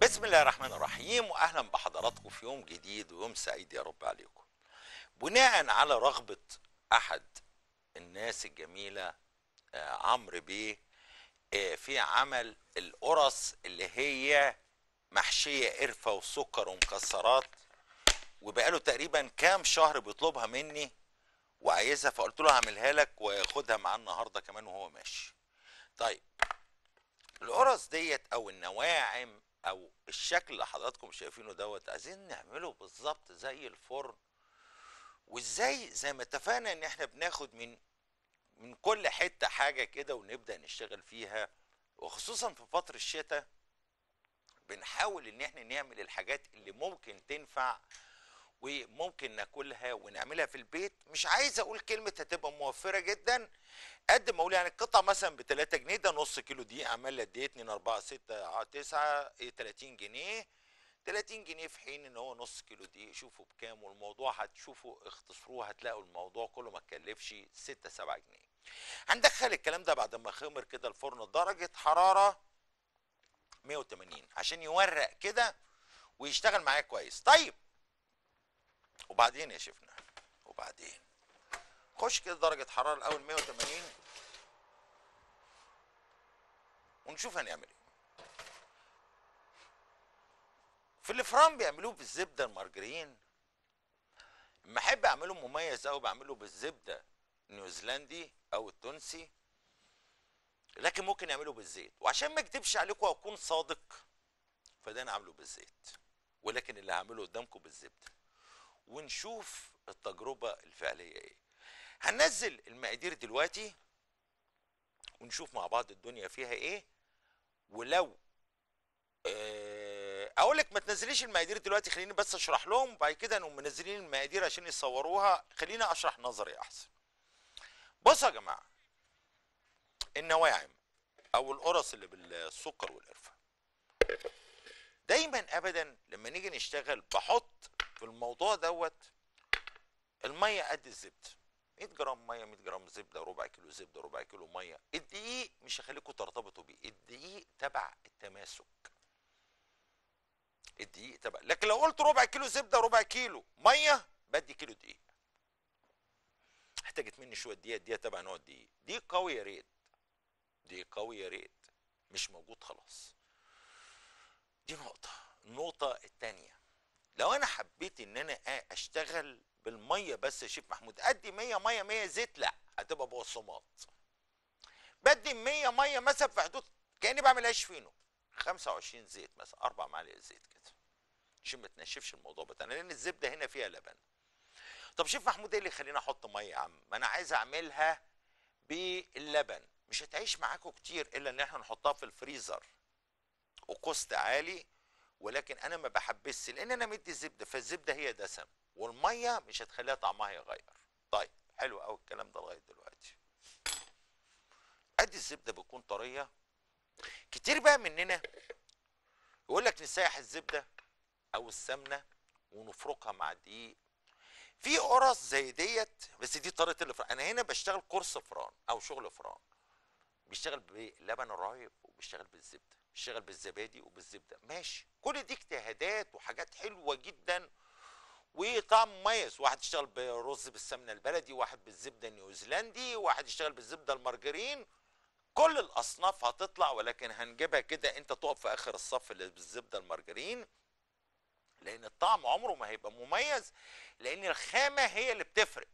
بسم الله الرحمن الرحيم واهلا بحضراتكم في يوم جديد ويوم سعيد يا رب عليكم. بناء على رغبه احد الناس الجميله آه، عمرو بيه آه، في عمل القرص اللي هي محشيه قرفه وسكر ومكسرات وبقاله تقريبا كام شهر بيطلبها مني وعايزها فقلت له هعملها لك وخدها معاه النهارده كمان وهو ماشي. طيب القرص ديت او النواعم او الشكل اللي حضراتكم شايفينه دوت عايزين نعمله بالظبط زي الفرن وازاي زي ما اتفقنا ان احنا بناخد من من كل حته حاجه كده ونبدا نشتغل فيها وخصوصا في فتره الشتاء بنحاول ان احنا نعمل الحاجات اللي ممكن تنفع وممكن ناكلها ونعملها في البيت مش عايز اقول كلمه هتبقى موفره جدا قد ما اقول يعني القطعه مثلا ب 3 جنيه ده نص كيلو دي عمال قد ايه 2 4 6 9 ايه 30 جنيه 30 جنيه في حين ان هو نص كيلو دي شوفوا بكام والموضوع هتشوفوا اختصروه هتلاقوا الموضوع كله ما تكلفش 6 7 جنيه هندخل الكلام ده بعد ما خمر كده الفرن درجه حراره 180 عشان يورق كده ويشتغل معايا كويس طيب وبعدين يا شيفنا وبعدين خش كده درجة حرارة الأول 180 ونشوف هنعمل ايه في الفران بيعملوه بالزبدة المارجرين لما احب اعمله مميز قوي بعمله بالزبدة نيوزيلندي او التونسي لكن ممكن يعمله بالزيت وعشان ما اكدبش عليكم واكون صادق فده انا عامله بالزيت ولكن اللي هعمله قدامكم بالزبده ونشوف التجربه الفعليه ايه هننزل المقادير دلوقتي ونشوف مع بعض الدنيا فيها ايه ولو آه، اقول لك ما تنزليش المقادير دلوقتي خليني بس اشرح لهم وبعد كده نقوم منزلين المقادير عشان يصوروها خليني اشرح نظري احسن بصوا يا جماعه النواعم او القرص اللي بالسكر والقرفه دايما ابدا لما نيجي نشتغل بحط في الموضوع دوت الميه قد الزبده 100 جرام ميه 100 جرام زبده ربع كيلو زبده ربع كيلو ميه الدقيق مش هخليكم ترتبطوا بيه الدقيق تبع التماسك الدقيق تبع لكن لو قلت ربع كيلو زبده ربع كيلو ميه بدي كيلو دقيق احتاجت مني شويه دقيق دقيق تبع نوع الدقيق دقيق قوي يا ريت دقيق قوي يا ريت مش موجود خلاص دي نقطه النقطه الثانيه لو انا حبيت ان انا آ- اشتغل بالميه بس يا شيف محمود ادي 100 ميه 100 زيت لا هتبقى بقسماط بدي 100 ميه مثلا في حدود كاني بعمل عيش فينو 25 زيت مثلا اربع معالق زيت كده عشان ما تنشفش الموضوع بتاعنا لان الزبده هنا فيها لبن طب شيف محمود ايه اللي يخليني احط ميه يا عم ما انا عايز اعملها باللبن مش هتعيش معاكم كتير الا ان احنا نحطها في الفريزر وكوست عالي ولكن انا ما بحبسش لان انا مدي الزبده فالزبده هي دسم والميه مش هتخليها طعمها يغير طيب حلو قوي الكلام ده لغايه دلوقتي ادي الزبده بتكون طريه كتير بقى مننا يقول لك نسيح الزبده او السمنه ونفركها مع الدقيق في قرص زي ديت بس دي طريقه الفران انا هنا بشتغل قرص فران او شغل فران بيشتغل باللبن الرايب وبيشتغل بالزبده بيشتغل بالزبادي وبالزبده ماشي كل دي اجتهادات وحاجات حلوه جدا وطعم مميز واحد يشتغل برز بالسمنه البلدي واحد بالزبده النيوزيلندي واحد يشتغل بالزبده المارجرين كل الاصناف هتطلع ولكن هنجيبها كده انت تقف في اخر الصف اللي بالزبده المارجرين لان الطعم عمره ما هيبقى مميز لان الخامه هي اللي بتفرق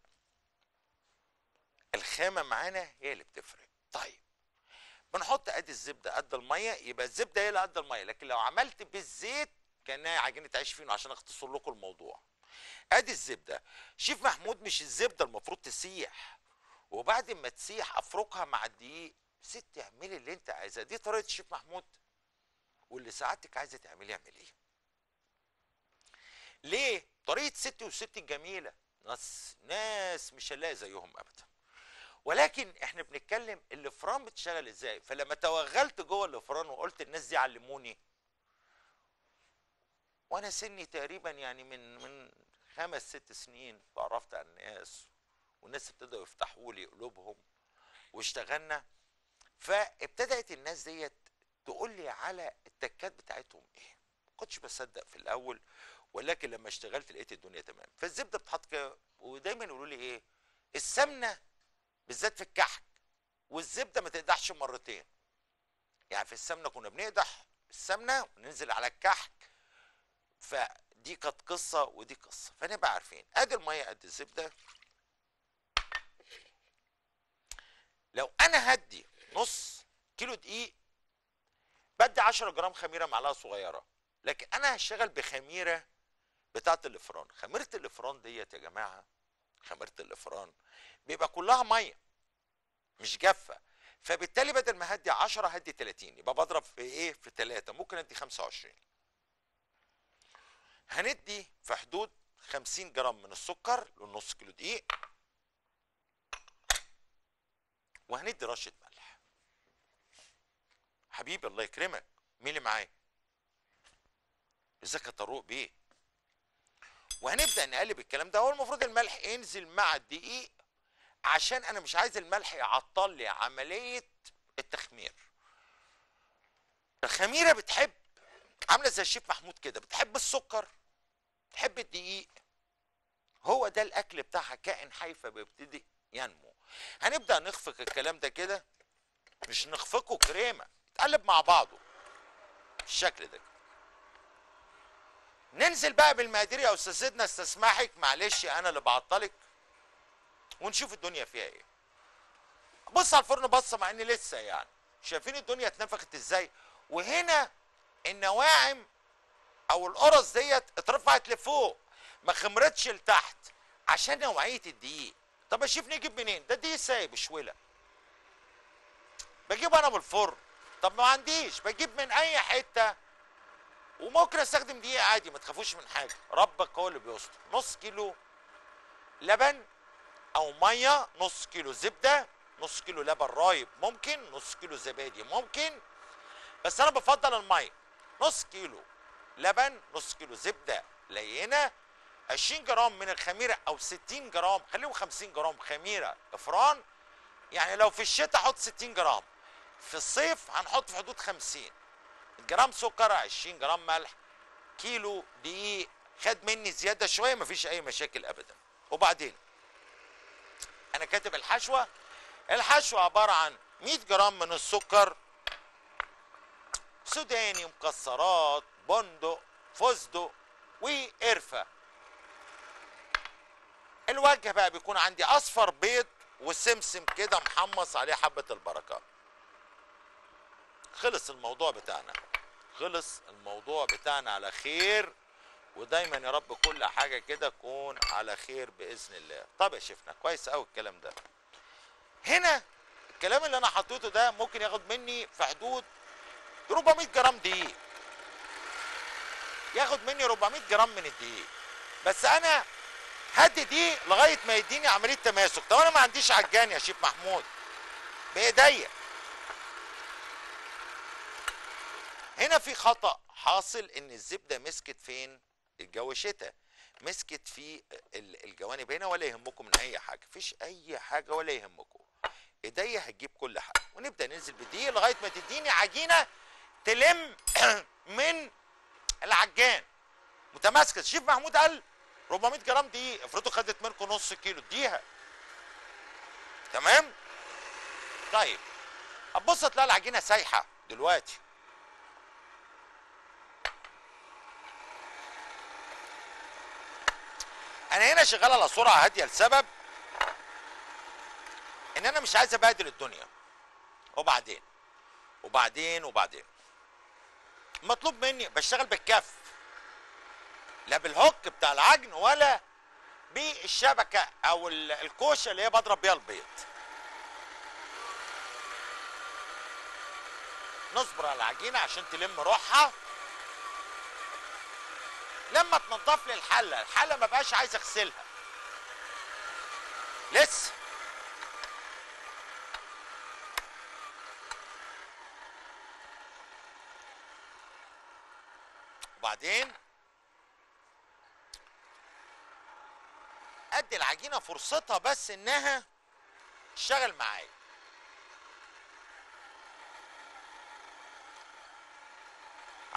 الخامه معانا هي اللي بتفرق طيب بنحط قد الزبده قد الميه يبقى الزبده هي اللي قد الميه لكن لو عملت بالزيت كانها عجينه عيش فينو عشان اختصر لكم الموضوع ادي الزبده شيف محمود مش الزبده المفروض تسيح وبعد ما تسيح افركها مع الدقيق ست اعملي اللي انت عايزاه دي طريقه شيف محمود واللي سعادتك عايزه تعمليه اعمليه ليه طريقه ستي وستي الجميله ناس ناس مش هنلاقي زيهم ابدا ولكن احنا بنتكلم الفران بتشتغل ازاي فلما توغلت جوه الفران وقلت الناس دي علموني وانا سني تقريبا يعني من من خمس ست سنين تعرفت على الناس والناس ابتدوا يفتحوا لي قلوبهم واشتغلنا فابتدأت الناس ديت تقول لي على التكات بتاعتهم ايه كنتش بصدق في الاول ولكن لما اشتغلت لقيت الدنيا تمام فالزبده بتحط كده ودايما يقولوا لي ايه السمنه بالذات في الكحك والزبده ما تقدحش مرتين يعني في السمنه كنا بنقدح السمنه وننزل على الكحك فدي كانت قصه ودي قصه فنبقى عارفين ادي الميه قد الزبده لو انا هدي نص كيلو دقيق بدي 10 جرام خميره معلقه صغيره لكن انا هشتغل بخميره بتاعه الافران خميره الافران ديت يا جماعه خميره الافران بيبقى كلها ميه مش جافه فبالتالي بدل ما هدي 10 هدي 30 يبقى بضرب في ايه في 3 ممكن ادي 25 هندي في حدود 50 جرام من السكر لنص كيلو دقيق وهندي رشه ملح حبيبي الله يكرمك مين اللي معايا ازيك يا طارق بيه وهنبدا نقلب الكلام ده هو المفروض الملح ينزل مع الدقيق عشان انا مش عايز الملح يعطل لي عمليه التخمير الخميره بتحب عامله زي الشيف محمود كده بتحب السكر بتحب الدقيق هو ده الاكل بتاعها كائن حي فبيبتدي ينمو هنبدا نخفق الكلام ده كده مش نخفقه كريمه يتقلب مع بعضه بالشكل ده ننزل بقى بالمقادير يا استاذ سيدنا استسمحك معلش انا اللي بعطلك ونشوف الدنيا فيها ايه بص على الفرن بصه مع ان لسه يعني شايفين الدنيا اتنفخت ازاي وهنا النواعم او القرص ديت اترفعت لفوق ما خمرتش لتحت عشان نوعيه الدقيق طب اشوف نجيب منين ده دقيق سايب شوله بجيبه انا من الفرن طب ما عنديش بجيب من اي حته وممكن استخدم دقيق عادي ما تخافوش من حاجه ربك هو اللي بيستر نص كيلو لبن او ميه نص كيلو زبده نص كيلو لبن رايب ممكن نص كيلو زبادي ممكن بس انا بفضل الميه نص كيلو لبن نص كيلو زبده لينه 20 جرام من الخميره او 60 جرام خليهم 50 جرام خميره افران يعني لو في الشتاء احط 60 جرام في الصيف هنحط في حدود 50 جرام سكر 20 جرام ملح كيلو دقيق خد مني زياده شويه مفيش اي مشاكل ابدا وبعدين انا كاتب الحشوه الحشوه عباره عن 100 جرام من السكر سوداني مكسرات بندق فستق وقرفه الوجه بقى بيكون عندي اصفر بيض وسمسم كده محمص عليه حبه البركه خلص الموضوع بتاعنا خلص الموضوع بتاعنا على خير ودايما يا رب كل حاجه كده تكون على خير باذن الله طب يا شيفنا كويس قوي الكلام ده هنا الكلام اللي انا حطيته ده ممكن ياخد مني في حدود 400 جرام دقيق ياخد مني 400 جرام من الدقيق بس انا هدي دي لغايه ما يديني عمليه تماسك طب انا ما عنديش عجان يا شيف محمود بايديا هنا في خطا حاصل ان الزبده مسكت فين الجو شتاء مسكت في ال- الجوانب هنا ولا يهمكم من اي حاجه مفيش اي حاجه ولا يهمكم ايديا هتجيب كل حاجه ونبدا ننزل بالدقيق لغايه ما تديني عجينه تلم من العجان متماسكه الشيف محمود قال 400 جرام دقيق افرضوا خدت منكم نص كيلو اديها تمام طيب هتبص تلاقي العجينه سايحه دلوقتي انا هنا شغال على سرعه هاديه لسبب ان انا مش عايز ابهدل الدنيا وبعدين وبعدين وبعدين مطلوب مني بشتغل بالكف لا بالهوك بتاع العجن ولا بالشبكه او ال- الكوشه اللي هي بضرب بيها البيض نصبر على العجينه عشان تلم روحها لما تنضف لي الحله الحله ما بقاش عايز اغسلها لسه وبعدين ادي العجينه فرصتها بس انها تشتغل معايا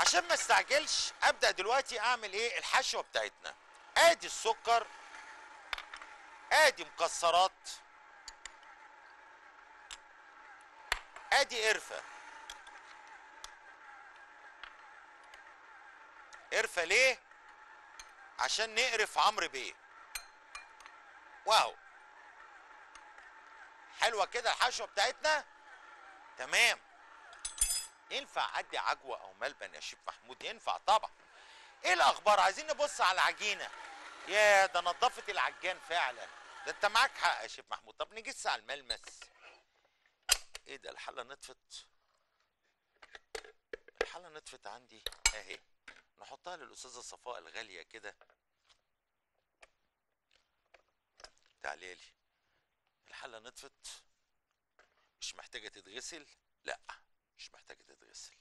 عشان ما استعجلش ابدا دلوقتي اعمل ايه الحشوه بتاعتنا ادي السكر ادي مكسرات ادي قرفه قرفه ليه عشان نقرف عمرو بيه واو حلوه كده الحشوه بتاعتنا تمام ينفع ادي عجوه او ملبن يا شيف محمود ينفع طبعا ايه الاخبار عايزين نبص على العجينه يا ده نظفت العجان فعلا ده انت معاك حق يا شيف محمود طب نجس على الملمس ايه ده الحله نطفت الحله نطفت عندي اهي نحطها للاستاذه صفاء الغاليه كده تعالي لي الحله نطفت مش محتاجه تتغسل لا مش محتاجه تتغسل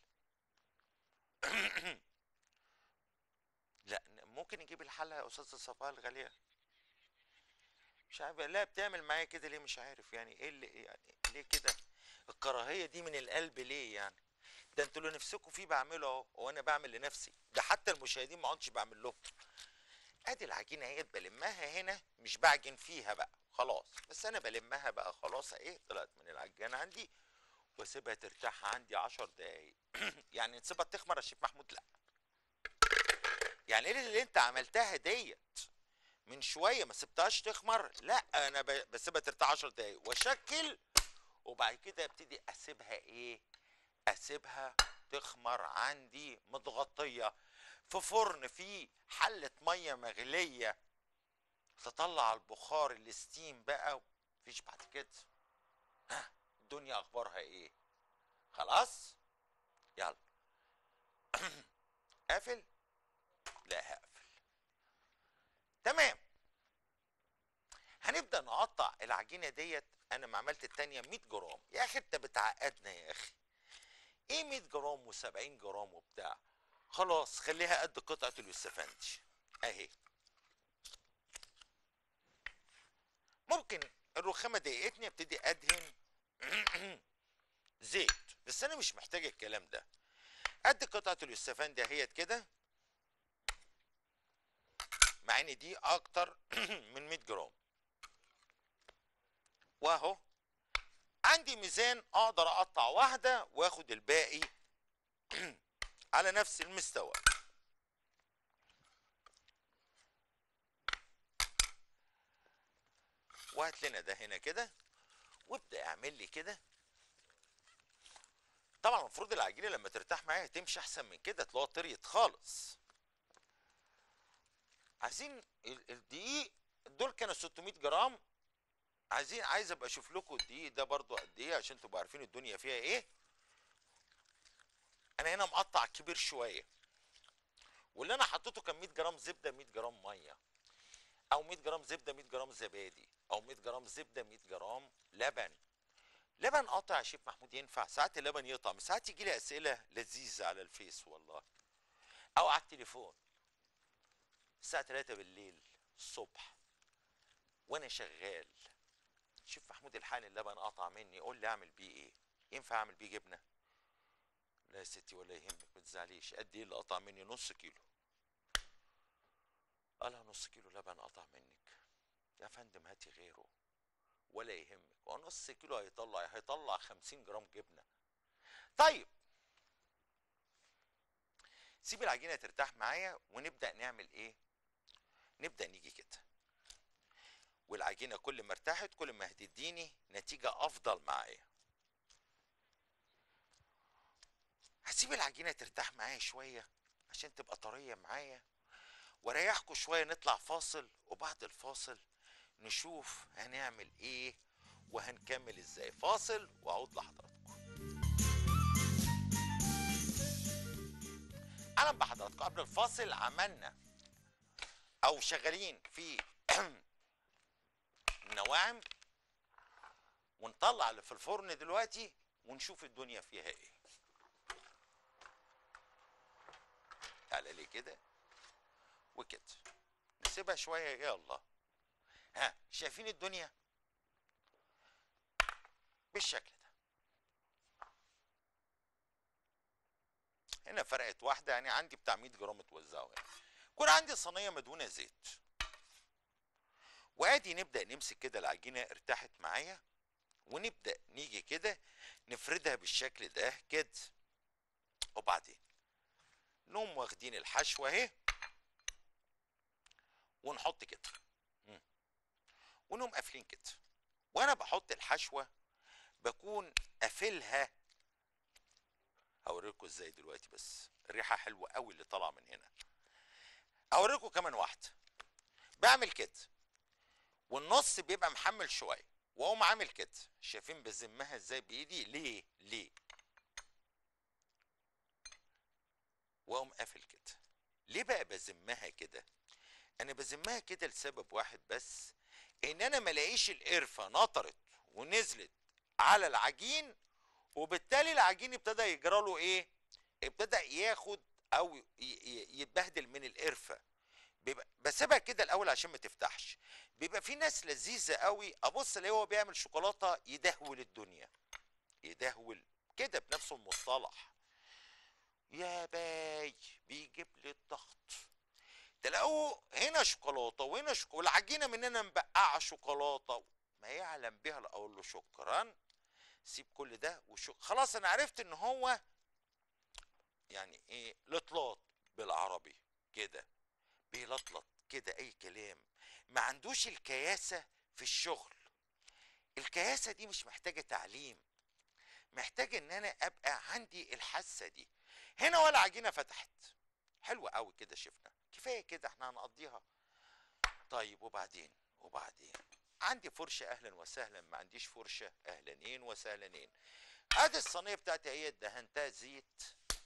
لا ممكن نجيب الحله يا استاذه صفاء الغاليه مش عارف لا بتعمل معايا كده ليه مش عارف يعني ايه اللي يعني ليه كده الكراهيه دي من القلب ليه يعني ده انتوا اللي نفسكم فيه بعمله اهو وانا بعمل لنفسي ده حتى المشاهدين ما عدتش بعمل لهم ادي العجينه اهي بلمها هنا مش بعجن فيها بقى خلاص بس انا بلمها بقى خلاص ايه طلعت من العجان عندي واسيبها ترتاح عندي عشر دقايق يعني نسيبها تخمر يا شيخ محمود لا يعني ايه اللي انت عملتها ديت من شويه ما سبتهاش تخمر لا انا ب- بسيبها ترتاح 10 دقايق واشكل وبعد كده ابتدي اسيبها ايه اسيبها تخمر عندي متغطيه في فرن فيه حله ميه مغليه تطلع البخار الستيم بقى مفيش بعد كده ها الدنيا اخبارها ايه خلاص يلا قافل لا هقفل تمام هنبدا نقطع العجينه ديت انا ما عملت التانية 100 جرام يا اخي انت بتعقدنا يا اخي ايه 100 جرام و70 جرام وبتاع خلاص خليها قد قطعه اليوسفندي اهي ممكن الرخامه ضايقتني ابتدي ادهن زيت بس انا مش محتاج الكلام ده قد قطعه اليوسفندي اهيت كده مع ان دي اكتر من 100 جرام واهو عندي ميزان اقدر اقطع واحده واخد الباقي على نفس المستوى وهات لنا ده هنا كده وابدا اعمل لي كده طبعا المفروض العجينه لما ترتاح معايا تمشي احسن من كده تلاقيها طريت خالص عايزين ال- الدقيق دول كانوا 600 جرام عايزين عايز ابقى اشوف لكم الدقيق ده برضو قد ايه عشان تبقوا عارفين الدنيا فيها ايه انا هنا مقطع كبير شويه واللي انا حطيته كان 100 جرام زبده 100 جرام ميه او 100 جرام زبده 100 جرام زبادي او 100 جرام زبده 100 جرام لبن لبن قاطع يا شيف محمود ينفع ساعات اللبن يقطع ساعات يجي لي اسئله لذيذه على الفيس والله او على التليفون الساعه 3 بالليل الصبح وانا شغال شوف محمود الحالي اللبن قطع مني قول لي اعمل بيه ايه ينفع اعمل بيه جبنه لا يا ستي ولا يهمك ما تزعليش قد ايه اللي قطع مني نص كيلو قالها نص كيلو لبن قطع منك يا فندم هاتي غيره ولا يهمك هو نص كيلو هيطلع هيطلع 50 جرام جبنه طيب سيب العجينه ترتاح معايا ونبدا نعمل ايه نبدا نيجي كده والعجينه كل ما ارتاحت كل ما هتديني نتيجه افضل معايا هسيب العجينه ترتاح معايا شويه عشان تبقى طريه معايا واريحكم شويه نطلع فاصل وبعد الفاصل نشوف هنعمل ايه وهنكمل ازاي فاصل واعود لحضراتكم اهلا بحضراتكم قبل الفاصل عملنا او شغالين في النواعم ونطلع اللي في الفرن دلوقتي ونشوف الدنيا فيها ايه تعالى لي كده وكده نسيبها شويه يلا ها شايفين الدنيا بالشكل ده هنا فرقت واحده يعني عندي بتاع 100 جرام توزعوا هنا يكون عندي صينيه مدهونه زيت وادي نبدا نمسك كده العجينه ارتاحت معايا ونبدا نيجي كده نفردها بالشكل ده كده وبعدين نقوم واخدين الحشوه اهي ونحط كده مم. ونقوم قافلين كده وانا بحط الحشوه بكون قافلها هوريكم ازاي دلوقتي بس الريحه حلوه قوي اللي طالعه من هنا هوريكم كمان واحده بعمل كده والنص بيبقى محمل شويه واقوم عامل كده شايفين بزمها ازاي بايدي ليه ليه واقوم قافل كده ليه بقى بزمها كده انا بزمها كده لسبب واحد بس ان انا ملاقيش القرفه نطرت ونزلت على العجين وبالتالي العجين ابتدى يجرى له ايه ابتدى ياخد او ي- ي- يتبهدل من القرفه بيبقى بسيبها كده الاول عشان ما تفتحش بيبقى في ناس لذيذه قوي ابص الاقيه هو بيعمل شوكولاته يدهول الدنيا يدهول كده بنفس المصطلح يا باي بيجيب لي الضغط تلاقوه هنا شوكولاته وهنا شوكولاته والعجينه من هنا مبقعه شوكولاته ما يعلم بها لا اقول له شكرا سيب كل ده وشو خلاص انا عرفت ان هو يعني ايه لطلط بالعربي كده بيلطلط كده اي كلام ما عندوش الكياسه في الشغل الكياسه دي مش محتاجه تعليم محتاج ان انا ابقى عندي الحاسه دي هنا ولا عجينه فتحت حلوه قوي كده شفنا كفايه كده احنا هنقضيها طيب وبعدين وبعدين عندي فرشه اهلا وسهلا ما عنديش فرشه اهلانين وسهلانين ادي الصينيه بتاعتي اهي دهنتها زيت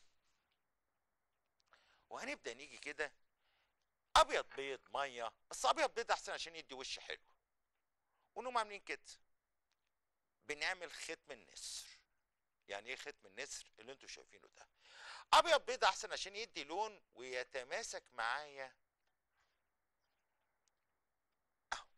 وهنبدا نيجي كده ابيض بيض ميه بس ابيض بيض احسن عشان يدي وش حلو ونقوم عاملين كده بنعمل ختم النسر يعني ايه ختم النسر اللي انتوا شايفينه ده ابيض بيض احسن عشان يدي لون ويتماسك معايا اهو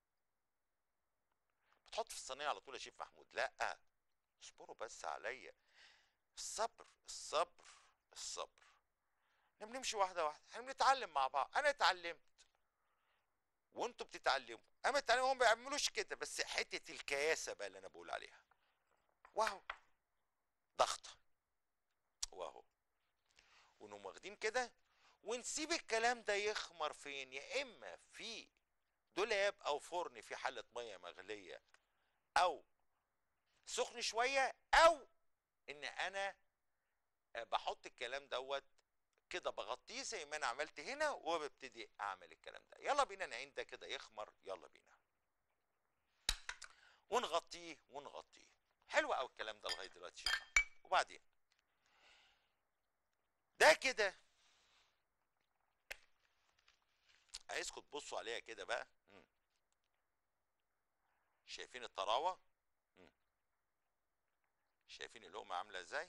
بتحط في الصينيه على طول يا شيف محمود لا اصبروا بس عليا الصبر الصبر الصبر احنا بنمشي واحده واحده احنا بنتعلم مع بعض انا اتعلمت وانتوا بتتعلموا انا اتعلموا هم ما بيعملوش كده بس حته الكياسه بقى اللي انا بقول عليها واهو ضغطه واهو ونقوم واخدين كده ونسيب الكلام ده يخمر فين يا اما في دولاب او فرن في حله ميه مغليه او سخن شويه او ان انا بحط الكلام دوت كده بغطيه زي ما انا عملت هنا وببتدي اعمل الكلام ده يلا بينا نعين ده كده يخمر يلا بينا ونغطيه ونغطيه حلو قوي الكلام ده لغايه دلوقتي شيخ وبعدين ده كده عايزكم تبصوا عليها كده بقى مم. شايفين الطراوه مم. شايفين اللقمه عامله ازاي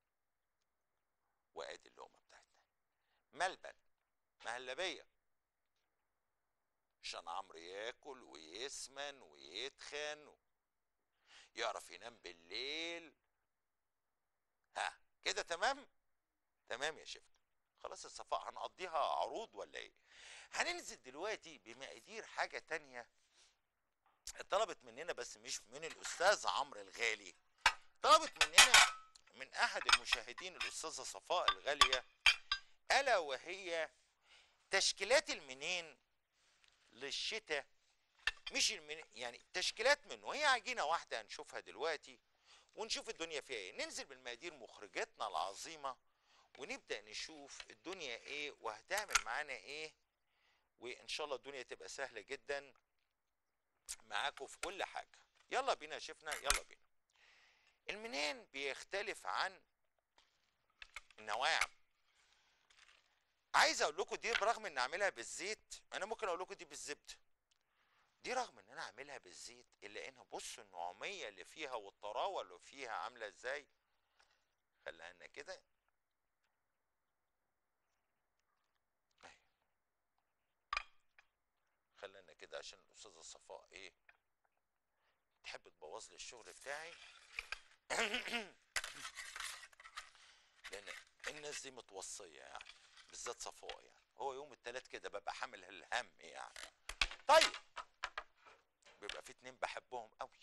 وادي اللقمه بتاعتنا ملبن مهلبيه عشان عمرو ياكل ويسمن ويتخن و... يعرف ينام بالليل ها كده تمام تمام يا شيخ خلاص الصفاء هنقضيها عروض ولا ايه هننزل دلوقتي بمقادير حاجه تانية طلبت مننا بس مش من الاستاذ عمرو الغالي طلبت مننا من احد المشاهدين الاستاذه صفاء الغاليه الا وهي تشكيلات المنين للشتاء مش المن... يعني تشكيلات منه هي عجينه واحده هنشوفها دلوقتي ونشوف الدنيا فيها ايه ننزل بالمقادير مخرجاتنا العظيمه ونبدا نشوف الدنيا ايه وهتعمل معانا ايه وان شاء الله الدنيا تبقى سهله جدا معاكم في كل حاجه يلا بينا شفنا يلا بينا المنين بيختلف عن النواعم عايز اقول لكم دي برغم ان اعملها بالزيت انا ممكن اقول لكم دي بالزبده دي رغم ان انا اعملها بالزيت الا انها بصوا النعوميه اللي فيها والطراوه اللي فيها عامله ازاي خليها لنا كده اهي خلينا كده عشان الاستاذه صفاء ايه تحب تبوظ لي الشغل بتاعي لان ان الناس دي متوصيه يعني بالذات صفاء يعني هو يوم التلات كده ببقى حامل الهم يعني طيب بيبقى في اتنين بحبهم قوي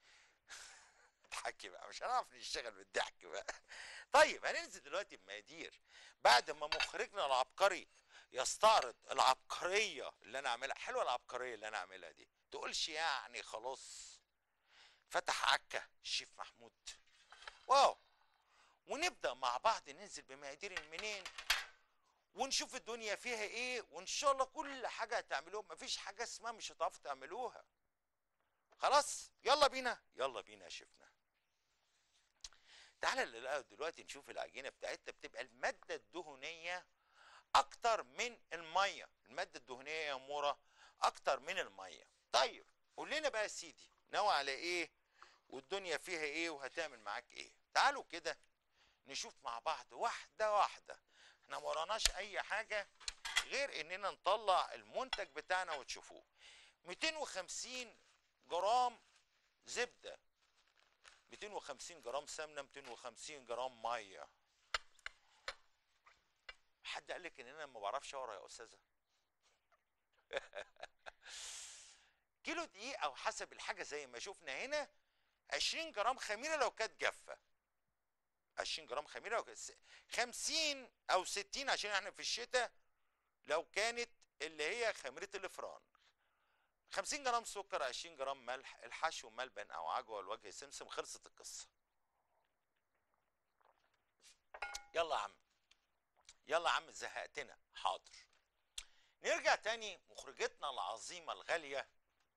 اضحكي بقى مش هنعرف نشتغل بالضحك بقى طيب هننزل دلوقتي بمقادير بعد ما مخرجنا العبقري يستعرض العبقريه اللي انا عاملها حلوه العبقريه اللي انا عاملها دي تقولش يعني خلاص فتح عكه الشيف محمود واو ونبدا مع بعض ننزل بمقادير منين ونشوف الدنيا فيها ايه وان شاء الله كل حاجه هتعملوها مفيش حاجه اسمها مش هتعرفوا تعملوها خلاص يلا بينا يلا بينا يا شيفنا تعالى ل- دلوقتي نشوف العجينه بتاعتنا بتبقى الماده الدهنيه اكتر من الميه الماده الدهنيه يا مورا اكتر من الميه طيب قول لنا بقى يا سيدي ناوي على ايه والدنيا فيها ايه وهتعمل معاك ايه تعالوا كده نشوف مع بعض واحده واحده احنا ما وراناش اي حاجه غير اننا نطلع المنتج بتاعنا وتشوفوه 250 جرام زبده 250 جرام سمنه 250 جرام ميه حد قال لك ان انا ما بعرفش اقرا يا استاذه كيلو دقيق او حسب الحاجه زي ما شفنا هنا 20 جرام خميره لو كانت جافه 20 جرام خميره لو كانت 50 او 60 عشان احنا في الشتاء لو كانت اللي هي خميره الافران 50 جرام سكر 20 جرام ملح الحشو ملبن او عجوه الوجه سمسم خلصت القصه يلا يا عم يلا يا عم زهقتنا حاضر نرجع تاني مخرجتنا العظيمه الغاليه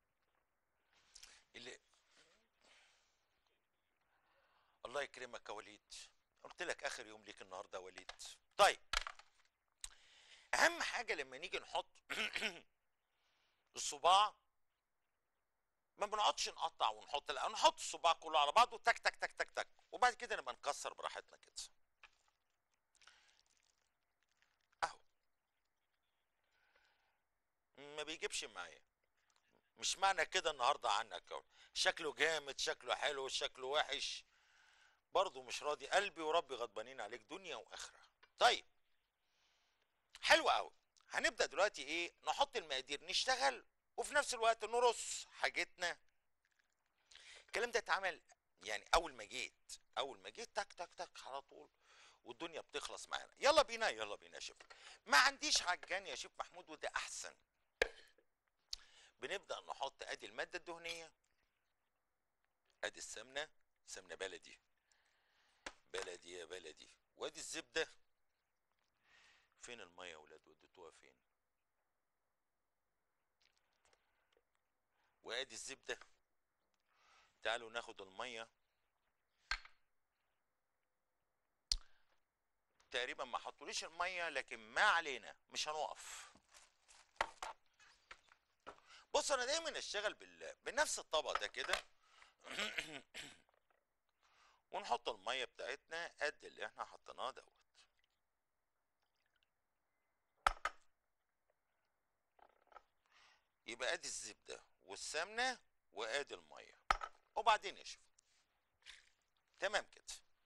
اللي الله يكرمك يا وليد قلت لك اخر يوم ليك النهارده يا وليد طيب اهم حاجه لما نيجي نحط الصباع ما بنقعدش نقطع ونحط لا نحط الصباع كله على بعضه تك تك تك تك تك وبعد كده نبقى نكسر براحتنا كده اهو ما بيجيبش معايا مش معنى كده النهارده عنك أهو. شكله جامد شكله حلو شكله وحش برضه مش راضي قلبي وربي غضبانين عليك دنيا واخره طيب حلو قوي هنبدا دلوقتي ايه نحط المقادير نشتغل وفي نفس الوقت نرص حاجتنا الكلام ده اتعمل يعني اول ما جيت اول ما جيت تك تك تك على طول والدنيا بتخلص معانا يلا بينا يلا بينا يا شيف ما عنديش عجان يا شيف محمود وده احسن بنبدا نحط ادي الماده الدهنيه ادي السمنه سمنه بلدي بلدي يا بلدي وادي الزبده فين الميه يا ولاد وديتوها فين وادي الزبده تعالوا ناخد الميه تقريبا ما حطوليش الميه لكن ما علينا مش هنقف بص انا دايما اشتغل بال... بنفس الطبق ده كده ونحط الميه بتاعتنا قد اللي احنا حطيناه دوت يبقى ادي الزبده والسمنه وادي الميه وبعدين يشوف تمام كده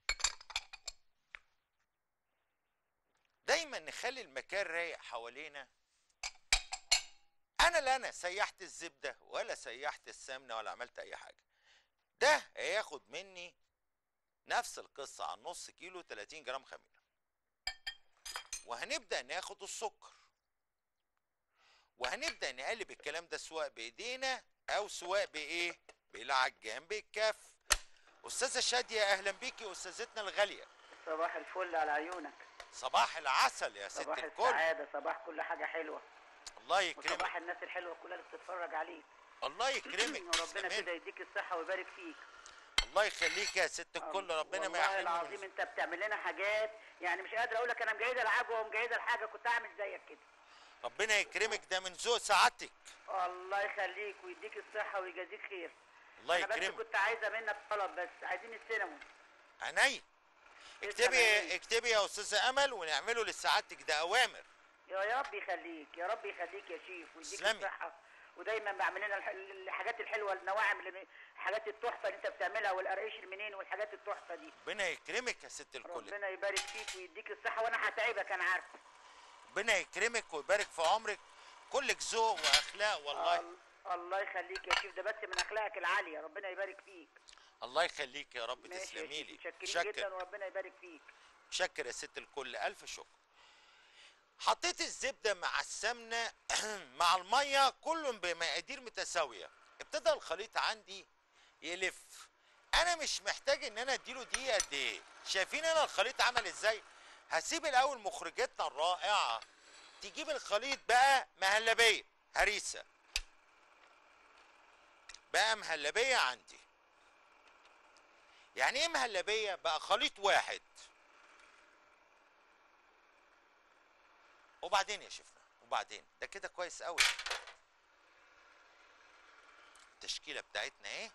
دايما نخلي المكان رايق حوالينا انا لا انا سيحت الزبده ولا سيحت السمنه ولا عملت اي حاجه ده هياخد مني نفس القصه عن نص كيلو 30 جرام خميره وهنبدا ناخد السكر وهنبدا نقلب الكلام ده سواء بايدينا او سواء بايه بالعجان بالكف استاذه شاديه اهلا بيكي استاذتنا الغاليه صباح الفل على عيونك صباح العسل يا ست صباح الكل السعادة صباح كل حاجة حلوة الله يكرمك وصباح الناس الحلوة كلها اللي بتتفرج عليك الله يكرمك وربنا تسلمي. كده يديك الصحة ويبارك فيك الله يخليك يا ست الكل ربنا ما والله يحرمني العظيم انت بتعمل لنا حاجات يعني مش قادر اقول لك انا مجهزة العجوة ومجهزة الحاجة كنت اعمل زيك كده ربنا يكرمك ده من ذوق سعادتك الله يخليك ويديك الصحة ويجازيك خير الله انا بس يكرمك كنت عايزة منك طلب بس عايزين السينمون عينيا تسلم اكتبي عينيك. اكتبي يا استاذه امل ونعمله لسعادتك ده اوامر يا رب يخليك يا رب يخليك يا شيف ويديك تسلمي. الصحة ودايما بعمل لنا الح- الحاجات الحلوه النواعم اللي الحاجات التحفه اللي انت بتعملها والقرقيش المنين والحاجات التحفه دي ربنا يكرمك يا ست الكل ربنا يبارك فيك ويديك الصحه وانا هتعبك انا عارفه ربنا يكرمك ويبارك في عمرك كلك ذوق واخلاق والله ال- الله يخليك يا شيف ده بس من اخلاقك العاليه ربنا يبارك فيك الله يخليك يا رب ماشي يا تسلمي شيف، لي متشكرين جدا شكر وربنا يبارك فيك شكر يا ست الكل الف شكر حطيت الزبده مع السمنه مع الميه كلهم بمقادير متساويه ابتدى الخليط عندي يلف انا مش محتاج ان انا اديله دقيقه قد ايه شايفين انا الخليط عمل ازاي هسيب الاول مخرجتنا الرائعه تجيب الخليط بقى مهلبيه هريسه بقى مهلبيه عندي يعني ايه مهلبيه بقى خليط واحد وبعدين يا شيفنا وبعدين ده كده كويس قوي التشكيله بتاعتنا ايه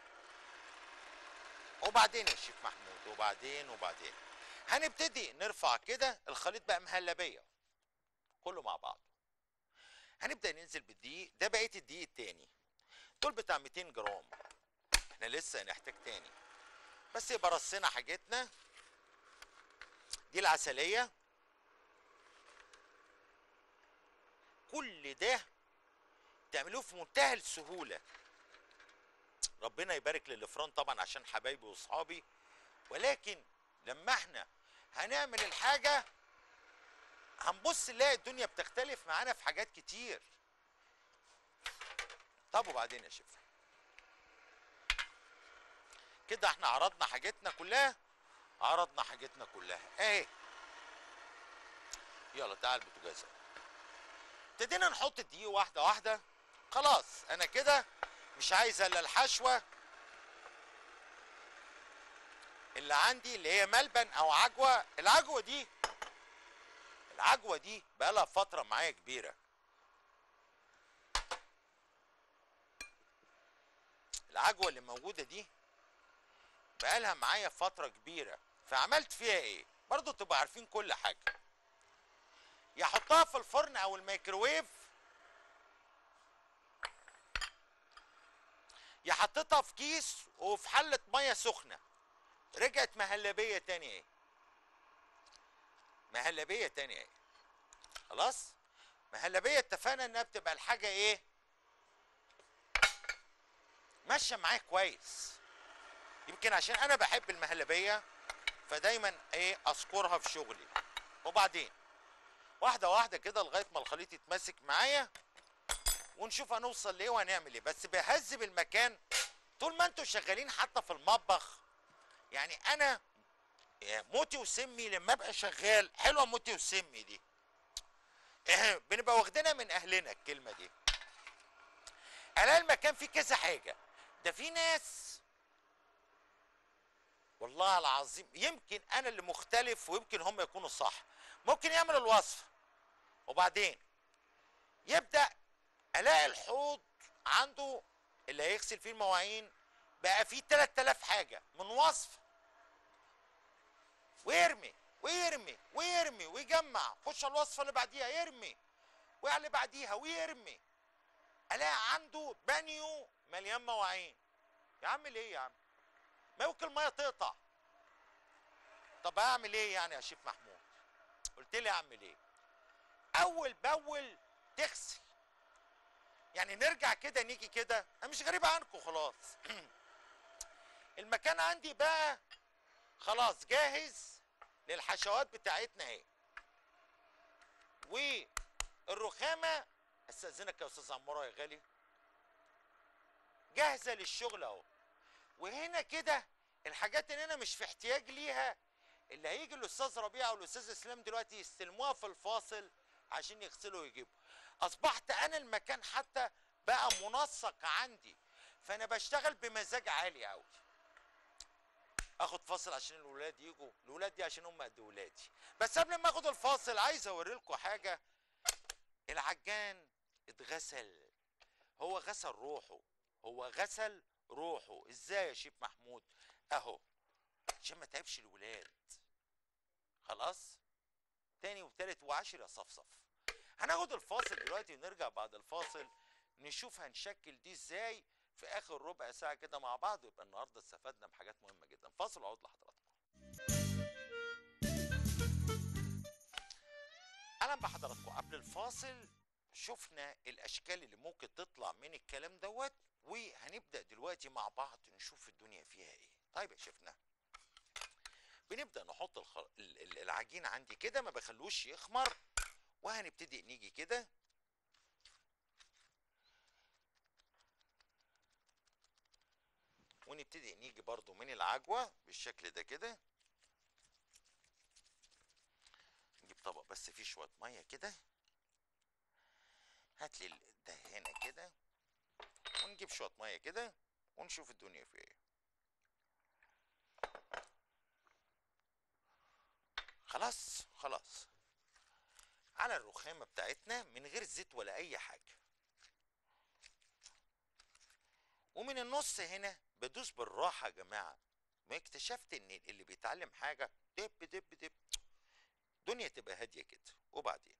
وبعدين يا شيف محمود وبعدين وبعدين هنبتدي نرفع كده الخليط بقى مهلبيه كله مع بعضه هنبدا ننزل بالدقيق ده بقيه الدقيق التاني دول بتاع 200 جرام احنا لسه هنحتاج تاني بس يبقى رصينا حاجتنا دي العسليه كل ده تعملوه في منتهى السهوله ربنا يبارك للفران طبعا عشان حبايبي واصحابي ولكن لما احنا هنعمل الحاجه هنبص نلاقي الدنيا بتختلف معانا في حاجات كتير طب وبعدين يا شيف كده احنا عرضنا حاجتنا كلها عرضنا حاجتنا كلها اهي يلا تعال بوتجاز ابتدينا نحط الدقيق واحده واحده خلاص انا كده مش عايز الا الحشوه اللي عندي اللي هي ملبن او عجوه العجوه دي العجوه دي بقالها فتره معايا كبيره العجوه اللي موجوده دي بقالها معايا فتره كبيره فعملت فيها ايه برضو تبقوا عارفين كل حاجه يا احطها في الفرن او الميكروويف يا حطيتها في كيس وفي حله ميه سخنه رجعت مهلبيه تاني ايه مهلبيه تاني ايه خلاص مهلبيه اتفقنا انها بتبقى الحاجه ايه ماشيه معايا كويس يمكن عشان انا بحب المهلبيه فدايما ايه اذكرها في شغلي وبعدين واحده واحده كده لغايه ما الخليط يتماسك معايا ونشوف هنوصل ليه وهنعمل ايه بس بهذب المكان طول ما انتوا شغالين حتى في المطبخ يعني انا موتي وسمي لما ابقى شغال حلوه موتي وسمي دي بنبقى واخدينها من اهلنا الكلمه دي الاقي المكان فيه كذا حاجه ده في ناس والله العظيم يمكن انا اللي مختلف ويمكن هم يكونوا صح ممكن يعمل الوصفه وبعدين يبدا الاقي الحوض عنده اللي هيغسل فيه المواعين بقى فيه 3000 حاجه من وصفه ويرمي ويرمي ويرمي ويجمع خش على الوصفه اللي بعديها يرمي وعلى اللي بعديها ويرمي الاقي عنده بانيو مليان مواعين يا عم ليه يا عم ما يمكن الميه تقطع طب اعمل ايه يعني يا شيف محمود قلت لي اعمل ايه اول باول تغسل يعني نرجع كده نيجي كده انا مش غريب عنكم خلاص المكان عندي بقى خلاص جاهز للحشوات بتاعتنا اهي والرخامه استاذنك يا استاذ عماره يا غالي جاهزه للشغل اهو وهنا كده الحاجات اللي انا مش في احتياج ليها اللي هيجي الاستاذ ربيع والاستاذ اسلام دلوقتي يستلموها في الفاصل عشان يغسلوا ويجيبوا اصبحت انا المكان حتى بقى منسق عندي فانا بشتغل بمزاج عالي قوي اخد فاصل عشان الولاد يجوا الولاد دي عشان هم قد ولادي بس قبل ما اخد الفاصل عايز اوري لكم حاجه العجان اتغسل هو غسل روحه هو غسل روحه ازاي يا شيف محمود اهو عشان ما تعبش الولاد خلاص تاني وتالت وعاشر يا صفصف هناخد الفاصل دلوقتي ونرجع بعد الفاصل نشوف هنشكل دي ازاي في اخر ربع ساعه كده مع بعض يبقى النهارده استفدنا بحاجات مهمه جدا فاصل وعود لحضراتكم اهلا بحضراتكم قبل الفاصل شفنا الاشكال اللي ممكن تطلع من الكلام دوت وهنبدا دلوقتي مع بعض نشوف الدنيا فيها ايه طيب يا شفنا بنبدا نحط الخ... ال- ال- العجين عندي كده ما بخلوش يخمر وهنبتدي نيجي كده ونبتدي نيجي برضو من العجوة بالشكل ده كده نجيب طبق بس فيه شوية مية كده هات لي ده هنا كده ونجيب شوية مية كده ونشوف الدنيا فيها ايه خلاص خلاص على الرخامة بتاعتنا من غير زيت ولا أي حاجة ومن النص هنا بدوس بالراحة يا جماعة ما اكتشفت ان اللي بيتعلم حاجة دب دب دب الدنيا تبقى هادية كده وبعدين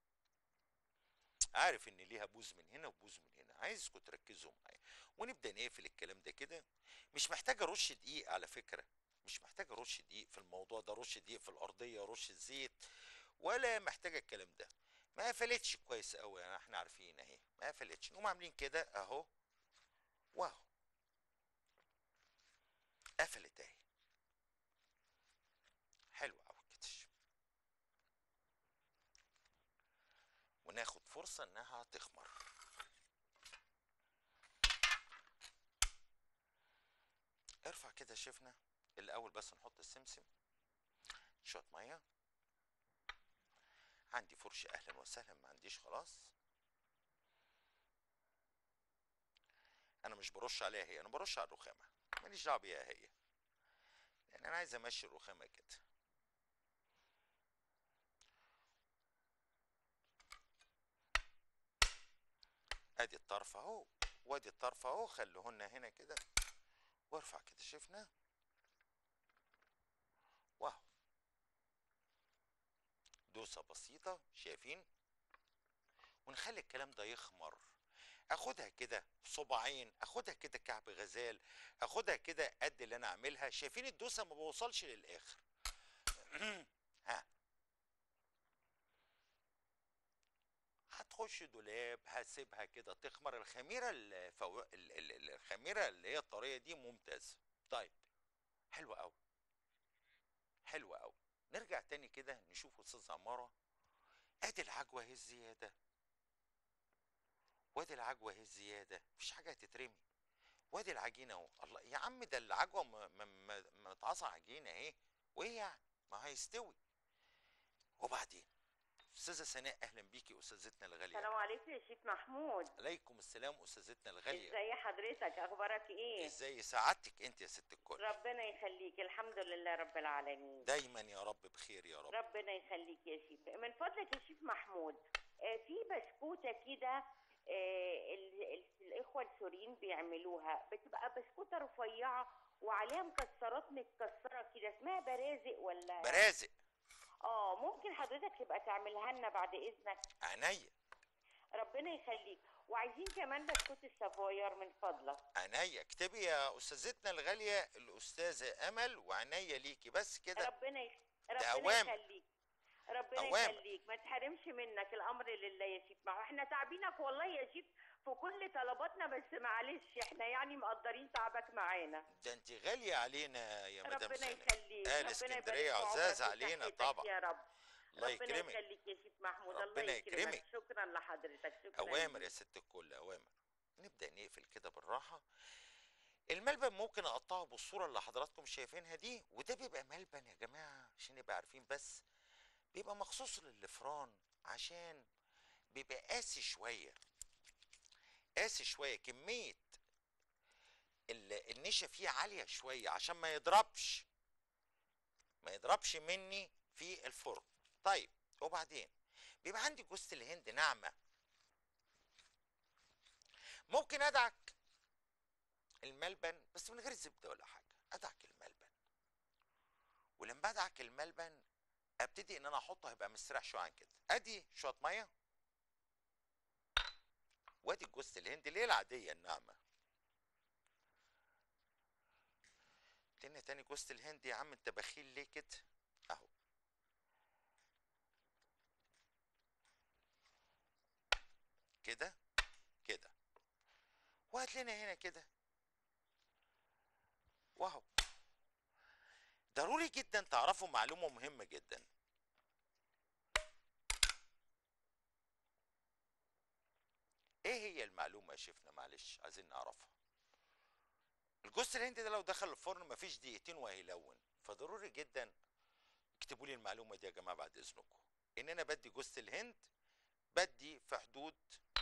عارف ان ليها بوز من هنا وبوز من هنا عايزكم تركزوا معايا ونبدا نقفل الكلام ده كده مش محتاج ارش دقيق على فكره مش محتاج ارش دقيق في الموضوع ده رش دقيق في الارضيه رش زيت ولا محتاجه الكلام ده ما قفلتش كويس قوي يعني احنا عارفين اهي ما قفلتش نقوم عاملين كده اهو واهو قفلت اهي حلو قوي كده وناخد فرصة انها تخمر ارفع كده شفنا الاول بس نحط السمسم شوية مية عندي فرشة اهلا وسهلا ما عنديش خلاص انا مش برش عليها هي انا برش على الرخامة ماليش دعوة بيها هي لان انا عايز امشي الرخامة كده ادي الطرف اهو وادي الطرف اهو خليهن هنا كده وارفع كده شفنا واهو دوسة بسيطة شايفين ونخلي الكلام ده يخمر اخدها كده صباعين اخدها كده كعب غزال اخدها كده قد اللي انا اعملها شايفين الدوسة ما بوصلش للاخر ها هتخش دولاب هسيبها كده تخمر الخميره الفو... ال- ال- ال- الخميره اللي هي الطريه دي ممتازه طيب حلوه قوي حلوه قوي نرجع تاني كده نشوف استاذ عماره ادي العجوه اهي الزياده وادي العجوه اهي الزياده مفيش حاجه هتترمي وادي العجينه اهو الله يا عم ده العجوه م- م- م- متعصى عجينه اهي وايه يعني ما هيستوي وبعدين استاذه سناء اهلا بيكي استاذتنا الغاليه السلام عليكم يا شيخ محمود عليكم السلام استاذتنا الغاليه ازي حضرتك اخبارك ايه ازاي سعادتك انت يا ست الكل ربنا يخليك الحمد لله رب العالمين دايما يا رب بخير يا رب ربنا يخليك يا شيخ من فضلك يا شيخ محمود آه، في بسكوته كده آه، ال- ال- الاخوه السوريين بيعملوها بتبقى بسكوته رفيعه وعليها مكسرات متكسره كده اسمها برازق ولا برازق اه ممكن حضرتك تبقى تعملها لنا بعد اذنك عينيا ربنا يخليك وعايزين كمان بسكوت السافوير من فضلك عينيا اكتبي يا استاذتنا الغاليه الاستاذه امل وعينيا ليكي بس كده ربنا يخ... ده ربنا أوامر. يخليك ربنا أوامر. يخليك ما تحرمش منك الامر لله يا شيخ ما هو احنا تعبينك والله يا شيخ في كل طلباتنا بس معلش احنا يعني مقدرين تعبك معانا ده انت غاليه علينا يا مدام ربنا سناء يخليك اهل ربنا اسكندريه يبارك في عزاز عمرك علينا وصحتك طبعا يا رب الله ربنا يكرمك يخليك يا شيخ محمود الله ربنا يكرمك يكرمك. شكرا لحضرتك شكرا اوامر يا ست الكل اوامر نبدا نقفل كده بالراحه الملبن ممكن اقطعه بالصوره اللي حضراتكم شايفينها دي وده بيبقى ملبن يا جماعه عشان نبقى عارفين بس بيبقى مخصوص للفران عشان بيبقى قاسي شويه قاسي شويه كميه ال- النشا فيه عاليه شويه عشان ما يضربش ما يضربش مني في الفرن طيب وبعدين بيبقى عندي جوزة الهند ناعمه ممكن ادعك الملبن بس من غير زبده ولا حاجه ادعك الملبن ولما ادعك الملبن ابتدي ان انا احطه هيبقى مستريح شويه عن كده ادي شويه ميه وادي جوز الهند اللي هي العاديه الناعمه ادينا تاني جوز الهند يا عم انت بخيل ليه كده اهو كده كده وهات لنا هنا كده واهو ضروري جدا تعرفوا معلومه مهمه جدا ايه هي المعلومه يا شيفنا معلش عايزين نعرفها الجوز الهند ده لو دخل الفرن مفيش دقيقتين وهيلون فضروري جدا اكتبوا لي المعلومه دي يا جماعه بعد اذنكم ان انا بدي جوز الهند بدي في حدود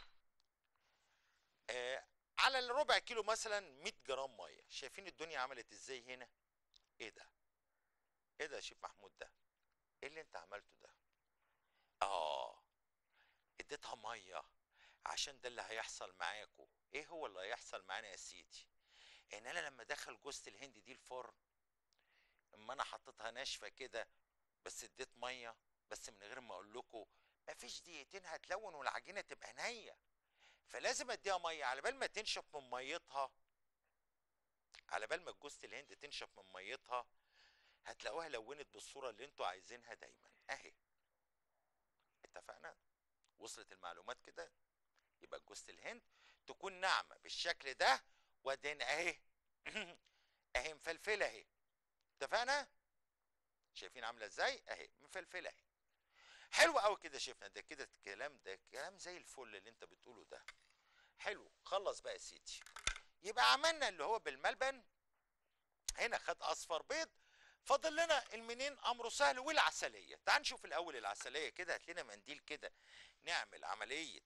آه على الربع كيلو مثلا 100 جرام ميه شايفين الدنيا عملت ازاي هنا ايه ده ايه ده يا شيف محمود ده ايه اللي انت عملته ده اه اديتها ميه عشان ده اللي هيحصل معاكم ايه هو اللي هيحصل معانا يا سيدي ان انا لما ادخل جوزة الهند دي الفرن اما انا حطيتها ناشفه كده بس اديت ميه بس من غير ما اقول لكم مفيش دقيقتين هتلون والعجينه تبقى نيه فلازم اديها ميه على بال ما تنشف من ميتها على بال ما جوزة الهند تنشف من ميتها هتلاقوها لونت بالصوره اللي انتوا عايزينها دايما اهي اتفقنا وصلت المعلومات كده يبقى جوزة الهند تكون ناعمه بالشكل ده وبعدين اهي اهي مفلفله اهي اتفقنا شايفين عامله ازاي اهي مفلفله اهي حلو قوي كده شفنا ده كده الكلام ده كلام زي الفل اللي انت بتقوله ده حلو خلص بقى يا سيدي يبقى عملنا اللي هو بالملبن هنا خد اصفر بيض فاضل لنا المنين امره سهل والعسليه تعال نشوف الاول العسليه كده هات لنا منديل كده نعمل عمليه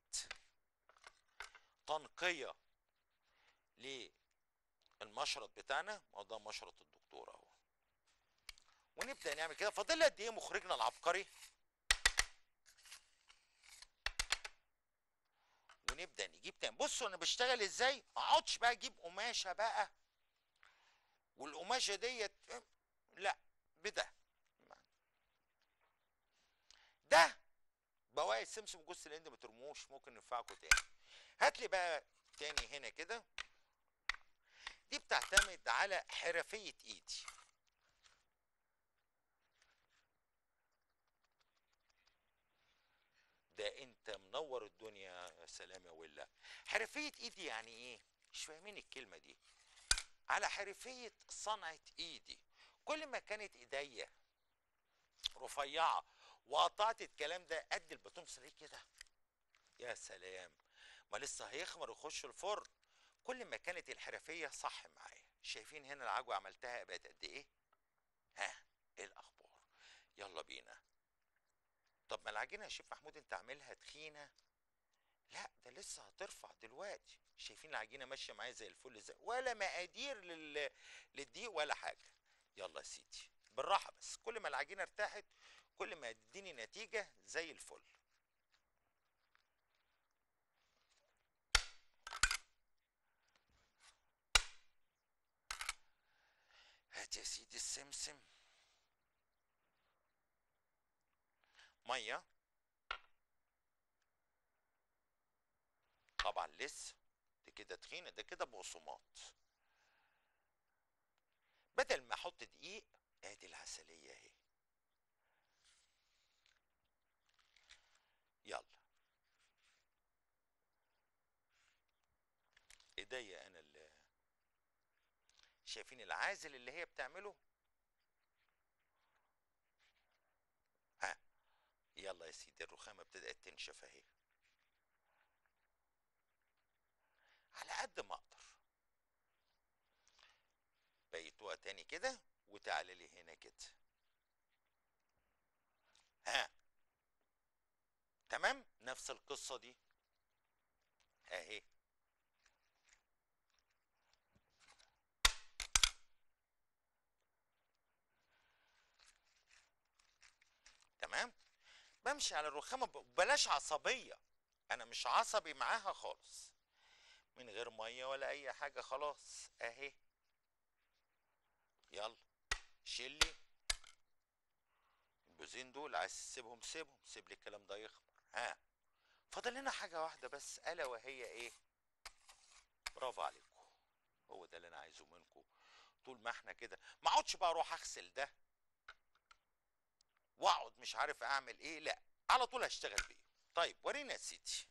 تنقيه للمشرط بتاعنا ما هو ده مشرط الدكتور اهو ونبدا نعمل كده فاضل لي قد ايه مخرجنا العبقري ونبدا نجيب تاني بصوا انا بشتغل ازاي ما اقعدش بقى اجيب قماشه بقى والقماشه ديت لا بده ده بواقي السمسم جوز الهند ما ترموش ممكن ينفعكم تاني هات لي بقى تاني هنا كده دي بتعتمد على حرفيه ايدي ده انت منور الدنيا يا سلام يا ولا حرفيه ايدي يعني ايه مش فاهمين الكلمه دي على حرفيه صنعه ايدي كل ما كانت ايديا رفيعه وقطعت الكلام ده قد الباتون صغير كده يا سلام ما لسه هيخمر ويخش الفرن كل ما كانت الحرفيه صح معايا شايفين هنا العجوه عملتها بقت قد ايه ها ايه الاخبار يلا بينا طب ما العجينه يا شيف محمود انت عاملها تخينه لا ده لسه هترفع دلوقتي شايفين العجينه ماشيه معايا زي الفل ازاي ولا مقادير لل... للدقيق ولا حاجه يلا يا سيدي بالراحه بس كل ما العجينه ارتاحت كل ما تديني نتيجه زي الفل هات يا سيدي السمسم ميه طبعا لسه دي كده تخينه ده كده بقسماط بدل ما احط دقيق ادي العسليه اهي يلا ايديا انا اللي شايفين العازل اللي هي بتعمله ها يلا يا سيدي الرخامه ابتدات تنشف اهي على قد ما اقدر بيتوها تاني كده وتعالى لي هنا كده ها تمام نفس القصة دي اهي تمام بمشي على الرخامة ب- بلاش عصبية انا مش عصبي معاها خالص من غير مية ولا اي حاجة خلاص اهي يلا شيلي البوزين دول عايز تسيبهم سيبهم سيب لي الكلام ده يخمر ها فاضل لنا حاجه واحده بس الا وهي ايه برافو عليكم هو ده اللي انا عايزه منكم طول ما احنا كده ما اقعدش بقى اروح اغسل ده واقعد مش عارف اعمل ايه لا على طول هشتغل بيه طيب ورينا يا سيدي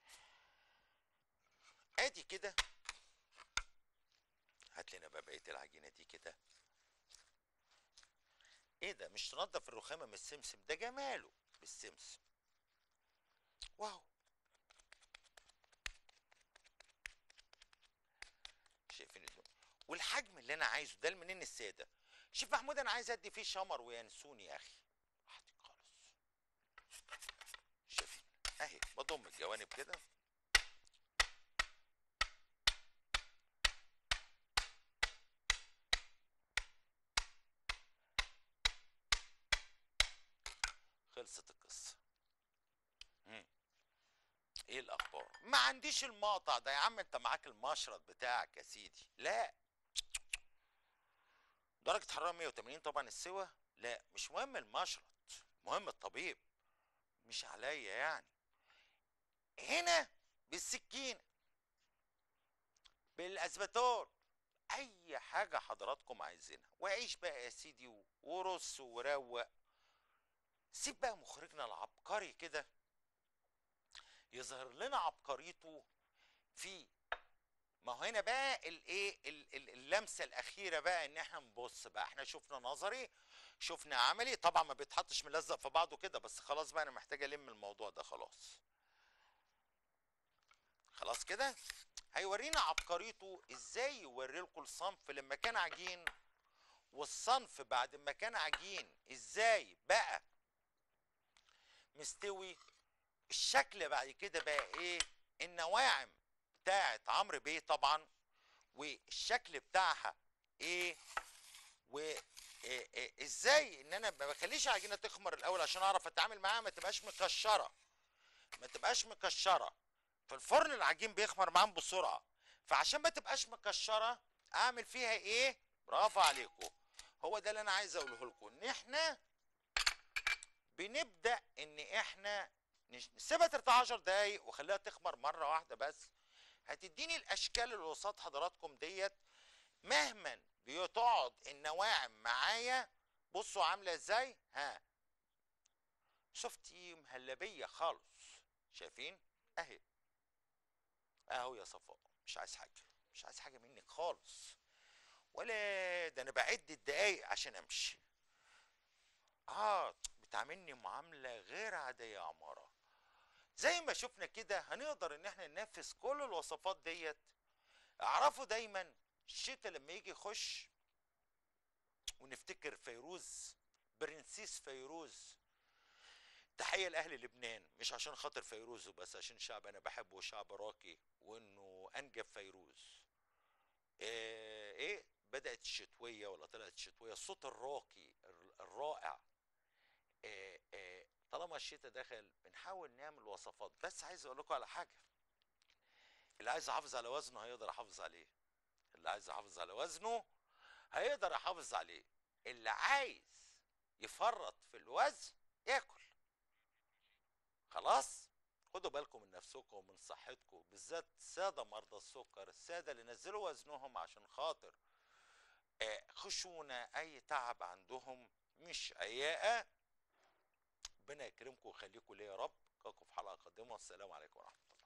ادي كده هات لنا بقى بقيه العجينه دي كده ايه ده مش تنضف الرخامه من السمسم ده جماله بالسمسم واو شايفين الدنيا والحجم اللي انا عايزه ده المنين الساده شوف محمود انا عايز ادي فيه شمر وينسون يا اخي راحتك خالص شايفين اهي بضم الجوانب كده خلصت القصه مم. ايه الاخبار ما عنديش المقطع ده يا عم انت معاك المشرط بتاعك يا سيدي لا درجة حرارة 180 طبعا السوا لا مش مهم المشرط مهم الطبيب مش عليا يعني هنا بالسكينة بالاسباتور اي حاجة حضراتكم عايزينها وعيش بقى يا سيدي و- ورص وروق سيب بقى مخرجنا العبقري كده يظهر لنا عبقريته في ما هو هنا بقى الايه ال- ال- اللمسه الاخيره بقى ان احنا نبص بقى احنا شفنا نظري شفنا عملي طبعا ما بيتحطش ملزق في بعضه كده بس خلاص بقى انا محتاج الم الموضوع ده خلاص خلاص كده هيورينا عبقريته ازاي يوري لكم الصنف لما كان عجين والصنف بعد ما كان عجين ازاي بقى مستوي الشكل بعد كده بقى ايه النواعم بتاعت عمرو بيه طبعا والشكل بتاعها ايه و إيه إيه ازاي ان انا ما بخليش العجينه تخمر الاول عشان اعرف اتعامل معاها ما تبقاش مكشره ما تبقاش مكشره في الفرن العجين بيخمر معاهم بسرعه فعشان ما تبقاش مكشره اعمل فيها ايه برافو عليكم هو ده اللي انا عايز اقوله لكم ان احنا بنبدا ان احنا نش- نسيبها ترتاح 10 دقايق وخليها تخمر مره واحده بس هتديني الاشكال اللي قصاد حضراتكم ديت مهما بتقعد النواعم معايا بصوا عامله ازاي ها شفتي مهلبيه خالص شايفين اهي اهو يا صفاء مش عايز حاجه مش عايز حاجه منك خالص ولا ده انا بعد الدقايق عشان امشي اه بتعاملني معامله غير عاديه يا عماره زي ما شفنا كده هنقدر ان احنا ننفذ كل الوصفات ديت اعرفوا دايما الشتاء لما يجي يخش ونفتكر فيروز برنسيس فيروز تحية لأهل لبنان مش عشان خاطر فيروز وبس عشان شعب أنا بحبه شعب راقي وإنه أنجب فيروز إيه, إيه بدأت الشتوية ولا طلعت الشتوية الصوت الراقي الر- الرائع إيه إيه طالما الشتاء دخل بنحاول نعمل وصفات بس عايز أقول لكم على حاجة اللي عايز يحافظ على وزنه هيقدر يحافظ عليه اللي عايز يحافظ على وزنه هيقدر يحافظ عليه اللي عايز يفرط في الوزن ياكل خلاص خدوا بالكم من نفسكم ومن صحتكم بالذات الساده مرضى السكر الساده اللي نزلوا وزنهم عشان خاطر آه، خشونه اي تعب عندهم مش عياقه ربنا يكرمكم ويخليكم ليا يا رب القاكم في حلقه قادمه والسلام عليكم ورحمه الله